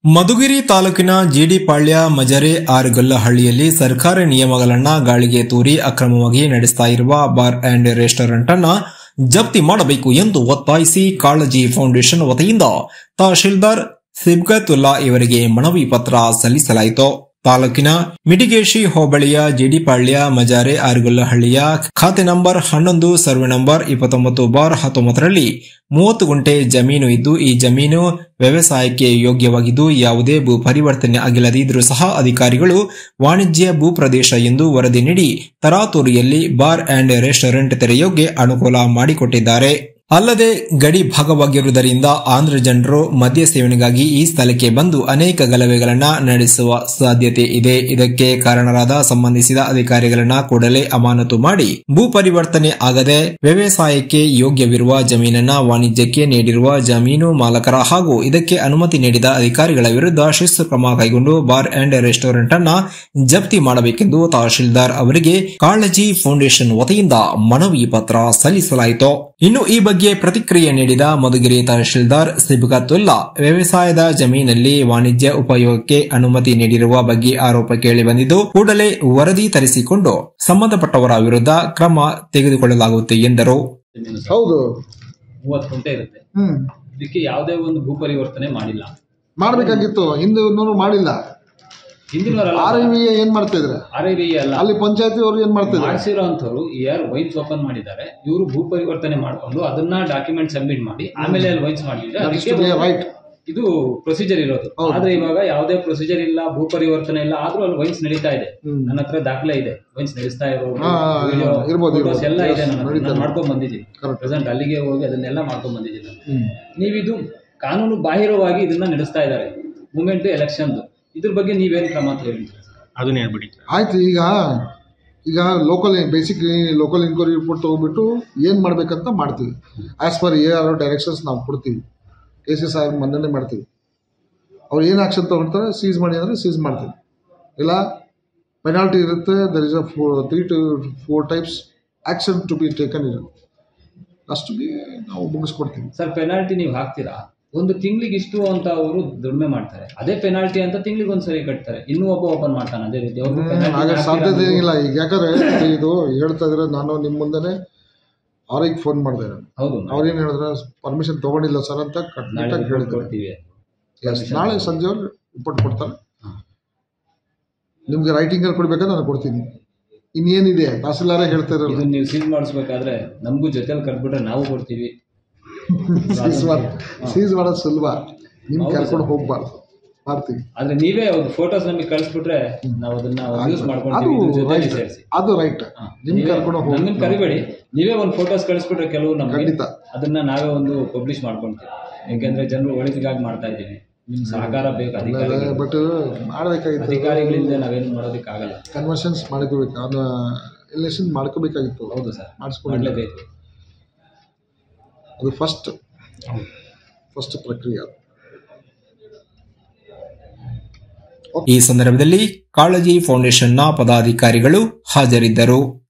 ಮಧುಗಿರಿ ತಾಲೂಕಿನ ಜಿಡಿಪಾಳ್ಯ ಮಜರೆ ಆರುಗಲ್ಲಹಳ್ಳಿಯಲ್ಲಿ ಸರ್ಕಾರಿ ನಿಯಮಗಳನ್ನ ಗಾಳಿಗೆ ತೂರಿ ಅಕ್ರಮವಾಗಿ ನಡೆಸ್ತಾ ಇರುವ ಬಾರ್ ಅಂಡ್ ರೆಸ್ಟೋರೆಂಟ್ ಅನ್ನ ಜಪ್ತಿ ಮಾಡಬೇಕು ಎಂದು ಒತ್ತಾಯಿಸಿ ಕಾಳಜಿ ಫೌಂಡೇಶನ್ ವತಿಯಿಂದ ತಹಶೀಲ್ದಾರ್ ಸಿಬ್ಗತುಲ್ಲಾ ಇವರಿಗೆ ಮನವಿ ಪತ್ರ ಸಲ್ಲಿಸಲಾಯಿತು ತಾಲೂಕಿನ ಮಿಟಿಗೇಶಿ ಹೋಬಳಿಯ ಜಿಡಿಪಾಳ್ಯ ಮಜಾರೆ ಆರುಗಲ್ಲಹಳ್ಳಿಯ ಖಾತೆ ನಂಬರ್ ಹನ್ನೊಂದು ಸರ್ವೆ ನಂಬರ್ ಇಪ್ಪತ್ತೊಂಬತ್ತು ಬಾರ್ ಹತ್ತೊಂಬತ್ತರಲ್ಲಿ ಮೂವತ್ತು ಗುಂಟೆ ಜಮೀನು ಇದ್ದು ಈ ಜಮೀನು ವ್ಯವಸಾಯಕ್ಕೆ ಯೋಗ್ಯವಾಗಿದ್ದು ಯಾವುದೇ ಭೂ ಪರಿವರ್ತನೆ ಆಗಿಲ್ಲದಿದ್ದರೂ ಸಹ ಅಧಿಕಾರಿಗಳು ವಾಣಿಜ್ಯ ಭೂ ಪ್ರದೇಶ ಎಂದು ವರದಿ ನೀಡಿ ತರಾತುರಿಯಲ್ಲಿ ಬಾರ್ ಅಂಡ್ ರೆಸ್ಟೋರೆಂಟ್ ತೆರೆಯೋಕೆ ಅನುಕೂಲ ಮಾಡಿಕೊಟ್ಟಿದ್ದಾರೆ ಅಲ್ಲದೆ ಗಡಿ ಭಾಗವಾಗಿರುವುದರಿಂದ ಆಂಧ್ರ ಜನರು ಮದ್ಯ ಸೇವನೆಗಾಗಿ ಈ ಸ್ಥಳಕ್ಕೆ ಬಂದು ಅನೇಕ ಗಲಭೆಗಳನ್ನ ನಡೆಸುವ ಸಾಧ್ಯತೆ ಇದೆ ಇದಕ್ಕೆ ಕಾರಣರಾದ ಸಂಬಂಧಿಸಿದ ಅಧಿಕಾರಿಗಳನ್ನ ಕೂಡಲೇ ಅಮಾನತು ಮಾಡಿ ಭೂ ಪರಿವರ್ತನೆ ಆಗದೆ ವ್ಯವಸಾಯಕ್ಕೆ ಯೋಗ್ಯವಿರುವ ಜಮೀನನ್ನ ವಾಣಿಜ್ಯಕ್ಕೆ ನೀಡಿರುವ ಜಮೀನು ಮಾಲಕರ ಹಾಗೂ ಇದಕ್ಕೆ ಅನುಮತಿ ನೀಡಿದ ಅಧಿಕಾರಿಗಳ ವಿರುದ್ಧ ಶಿಸ್ತು ಕ್ರಮ ಕೈಗೊಂಡು ಬಾರ್ ಅಂಡ್ ರೆಸ್ಟೋರೆಂಟ್ ಅನ್ನ ಜಪ್ತಿ ಮಾಡಬೇಕೆಂದು ತಹಶೀಲ್ದಾರ್ ಅವರಿಗೆ ಕಾಳಜಿ ಫೌಂಡೇಶನ್ ವತಿಯಿಂದ ಮನವಿ ಪತ್ರ ಸಲ್ಲಿಸಲಾಯಿತು ಇನ್ನು ಈ ಬಗ್ಗೆ ಪ್ರತಿಕ್ರಿಯೆ ನೀಡಿದ ಮಧುಗಿರಿ ತಹಶೀಲ್ದಾರ್ ಸಿಬ್ಗತುಲ್ಲಾ ವ್ಯವಸಾಯದ ಜಮೀನಲ್ಲಿ ವಾಣಿಜ್ಯ ಉಪಯೋಗಕ್ಕೆ ಅನುಮತಿ ನೀಡಿರುವ ಬಗ್ಗೆ ಆರೋಪ ಕೇಳಿ ಬಂದಿದ್ದು ಕೂಡಲೇ ವರದಿ ತರಿಸಿಕೊಂಡು ಸಂಬಂಧಪಟ್ಟವರ ವಿರುದ್ಧ ಕ್ರಮ ತೆಗೆದುಕೊಳ್ಳಲಾಗುತ್ತೆ ಎಂದರು ಜಮೀನು ಸರ್. ಹೌದು ಮೂವತ್ತು ಗುಂಟೆ ಇರುತ್ತೆ ಹ್ಮ್ ಇದಕ್ಕೆ ಯಾವುದೇ ಒಂದು ಭೂ ಪರಿವರ್ತನೆ ಮಾಡಿಲ್ಲ ಮಾಡ್ಬೇಕಾಗಿತ್ತು ಹಿಂದೂ ಮಾಡಿಲ್ಲ ಹಿಂದಿನವರೆಲ್ಲ ಆರ್ ಐ ವಿ ಏನ್ ಮಾಡ್ತಾ ಇದ್ರೆ ಆರ್ ಐ ಅಲ್ಲ ಅಲ್ಲಿ ಪಂಚಾಯತಿ ಅವ್ರು ಏನ್ ಮಾಡ್ತಾ ಇದ್ರೆ ಮಾಡಿಸಿರೋ ಅಂತವ್ರು ಯಾರು ವೈನ್ಸ್ ಓಪನ್ ಮಾಡಿದ್ದಾರೆ ಇವರು ಭೂ ಪರಿವರ್ತನೆ ಮಾಡ್ಕೊಂಡು ಅದನ್ನ ಡಾಕ್ಯುಮೆಂಟ್ ಸಬ್ಮಿಟ್ ಮಾಡಿ ಆಮೇಲೆ ಅಲ್ಲಿ ವೈನ್ಸ್ ಮಾಡಿದ್ರೆ ಅದಕ್ಕೆ ರೈಟ್ ಇದು ಪ್ರೊಸೀಜರ್ ಇರೋದು ಹೌದು. ಆದ್ರೆ ಇವಾಗ ಯಾವುದೇ ಪ್ರೊಸೀಜರ್ ಇಲ್ಲ ಭೂ ಪರಿವರ್ತನೆ ಇಲ್ಲ ಆದ್ರೂ ಅಲ್ಲಿ ವೈನ್ಸ್ ನಡೀತಾ ಇದೆ ಹ್ಮ್. ನನ್ನ ಹತ್ರ ದಾಖಲೆ ಇದೆ ವೈನ್ಸ್ ನಡೆಸ್ತಾ ಇರೋದು ಹಾ, ಹಾ, ಹಾ, ವಿಡಿಯೋ ಇರ್ಬೋದು, ಫೋಟೋಸ್ ಇರ್ಬೋದು. ಎಲ್ಲ ಇದೆ Yes, ನನ್ನ ಹತ್ರ. ನಡೀತಾ ನಾನು ಇದೆ. ಮಾಡ್ಕೊಂಡ್ ಬಂದಿದ್ದೀನಿ Correct. ಪ್ರೆಸೆಂಟ್ ಅಲ್ಲಿಗೆ ಹೋಗಿ ಅದನ್ನೆಲ್ಲ ಮಾಡ್ಕೊಂಡ್ ಬಂದಿದ್ದೀನಿ ನಾನು. ಹ್ಮ್ ನೀವಿದು ಕಾನೂನು ಬಾಹಿರವಾಗಿ ಇದನ್ನ ನಡೆಸ್ತಾ ಇದ್ದಾರೆ ಮೂಮೆಂಟ್ ಎಲೆಕ್ಷನ್ ಇದ್ರ ಬಗ್ಗೆ ನೀವೇನ್ ಕ್ರಮ ಅಂತ ಹೇಳ್ತೀರಿ ಅದನ್ನ ಹೇಳ್ಬಿಡಿ ಆಯ್ತು ಈಗ ಈಗ local basically local inquiry report ತಗೊಂಡ್ಬಿಟ್ಟು ಏನ್ ಮಾಡ್ಬೇಕಂತ ಮಾಡ್ತೀವಿ as per A R directions ನಾವು ಕೊಡ್ತೀವಿ ಕೆ ಸಿ ಸಾಹೇಬ್ ಮನ್ನಣೆ ಮಾಡ್ತೀವಿ ಅವ್ರು ಏನು ಆಕ್ಷನ್ ತಗೊಳ್ತಾರೆ ಸೀಸ್ ಮಾಡಿ ಅಂದರೆ ಸೀಸ್ ಮಾಡ್ತೀವಿ ಇಲ್ಲ ಪೆನಾಲ್ಟಿ ಇರುತ್ತೆ there is a four three two four types action to be taken ಇರುತ್ತೆ ಅಷ್ಟಿಗೆ ನಾವು ಮುಗಿಸ್ಕೊಡ್ತೀವಿ ಸರ್ ಪೆನಾಲ್ಟಿ ನೀವು ಹಾಕ್ತೀರಾ ಒಂದು ತಿಂಗಳಿಗೆ ಇಷ್ಟು ಅಂತ ಅವರು ದುಡಿಮೆ ಮಾಡ್ತಾರೆ ಅದೇ ಪೆನಾಲ್ಟಿ ಅಂತ ತಿಂಗಳಿಗೆ ಒಂದ್ಸರಿ ಕಟ್ತಾರೆ ಇನ್ನೂ ಒಬ್ಬ ಓಪನ್ ಮಾಡ್ತಾನೆ ಅದೇ ರೀತಿ ಅವ್ರಿಗೂ penalty ಆಗ ಹಾಕ್ತೀರಾ ಸಾಧ್ಯತೆ ನೀವು? ಇಲ್ಲ ಈಗ ಯಾಕಂದ್ರೆ ಇದು ಹೇಳ್ತಾ ಇದ್ರೆ ನಾನು ನಿಮ್ಮ ಮುಂದೆನೆ ಅವ್ರಿಗೆ ಫೋನ್ ಮಾಡಿದೆ ನಾನು ಹೌದು ಅವ್ರೇನು ಹೇಳಿದ್ರೆ ಪರ್ಮಿಷನ್ ತಗೊಂಡಿಲ್ಲ ಸರ್ ಅಂತ ನಾಳೆ ಕಟ್ನಿಟ್ಟಾಗಿ report ಹೇಳಿದ್ರು ಕೊಡ್ತೀವಿ Yes, ನಾಳೆ ಸಂಜೆ ಅವ್ರು ರಿಪೋರ್ಟ್ ಕೊಡ್ತಾರೆ ನಿಮ್ಗೆ ರೈಟಿಂಗ್ ಅಲ್ಲಿ ಕೊಡ್ಬೇಕಾದ್ರೆ ನಾನು ಕೊಡ್ತೀನಿ ಇನ್ನೇನಿದೆ ತಹಸೀಲ್ದಾರೇ ಹೇಳ್ತಾ ಇರಲ್ಲ ಇದನ್ನ ನೀವು ಸೀಸ್ ಮಾಡಿಸ್ಬೇಕಾದ್ರೆ ನಮಗೂ ಜೊತೆಲಿ ಕಟ್ಬಿಟ್ರೆ ನಾವು ಕೊಡ್ತೀವಿ ಸೀಸ್ ಮಾಡಿ ಸೀಸ್ ಮಾಡೋದು ಸುಲಭ ನಿಮ್ ಹೌದು ಕರ್ಕೊಂಡು ಹೋಗ್ಬಾರ್ದು ಮಾಡ್ತೀವಿ ಆದ್ರೆ ನೀವೇ ಒಂದು ಫೋಟೋಸ್ ನಮಗೆ ಕಳಿಸ್ಬಿಟ್ರೆ ನಾವು ಅದನ್ನ ಯೂಸ್ ಅದು ಮಾಡ್ಕೊಂತೀವಿ ಇದ್ರ ಜೊತೆಲಿ ರೈಟ್ ಸೇರಿಸಿ ಅದು ರೈಟ್ ನಿಮ್ ಕರ್ಕೊಂಡು ಹೋಗಿ ನಮ್ಮನ್ನ ಕರಿಬೇಡಿ ನೀವೇ ಒಂದು ಫೋಟೋಸ್ ಕಳಿಸ್ಬಿಟ್ರೆ ಕೆಲವು ನಮಗೆ ಖಂಡಿತ. ಅದನ್ನ ನಾವೇ ಒಂದು ಪಬ್ಲಿಷ್ ಮಾಡ್ಕೊಂತೀವಿ ಯಾಕೆಂದ್ರೆ ಜನರು ಒಳಿತಿಗಾಗಿ ಮಾಡ್ತಾ ಇದ್ದೀವಿ ನಿಮ್ ಸಹಕಾರ ಬೇಕು ಅಧಿಕಾರಿಗಳು ಬಟ್ ಮಾಡ್ಬೇಕಾಗಿತ್ತು ಅಧಿಕಾರಿಗಳಿಂದ ನಾವೇನು ಮಾಡೋದಕ್ಕಾಗಲ್ಲ ಕನ್ವರ್ಷನ್ಸ್ ಮಾಡ್ಕೋಬೇಕು ಅದು ಎಲೆಕ್ಷನ್ ಮಾಡ್ಕೋಬೇಕಾಗಿತ್ತು ಹೌದು ಸರ್ ಮಾಡಿಸ್ಕೊಂಡು ಮಾಡ್ಲೇಬೇಕು ಅದು ಫಸ್ಟ್ ಫಸ್ಟ್ ಪ್ರಕ್ರಿಯೆ ಅದು ಈ ಸಂದರ್ಭದಲ್ಲಿ ಕಾಳಜಿ ಫೌಂಡೇಶನ್ನ ಪದಾಧಿಕಾರಿಗಳು ಹಾಜರಿದ್ದರು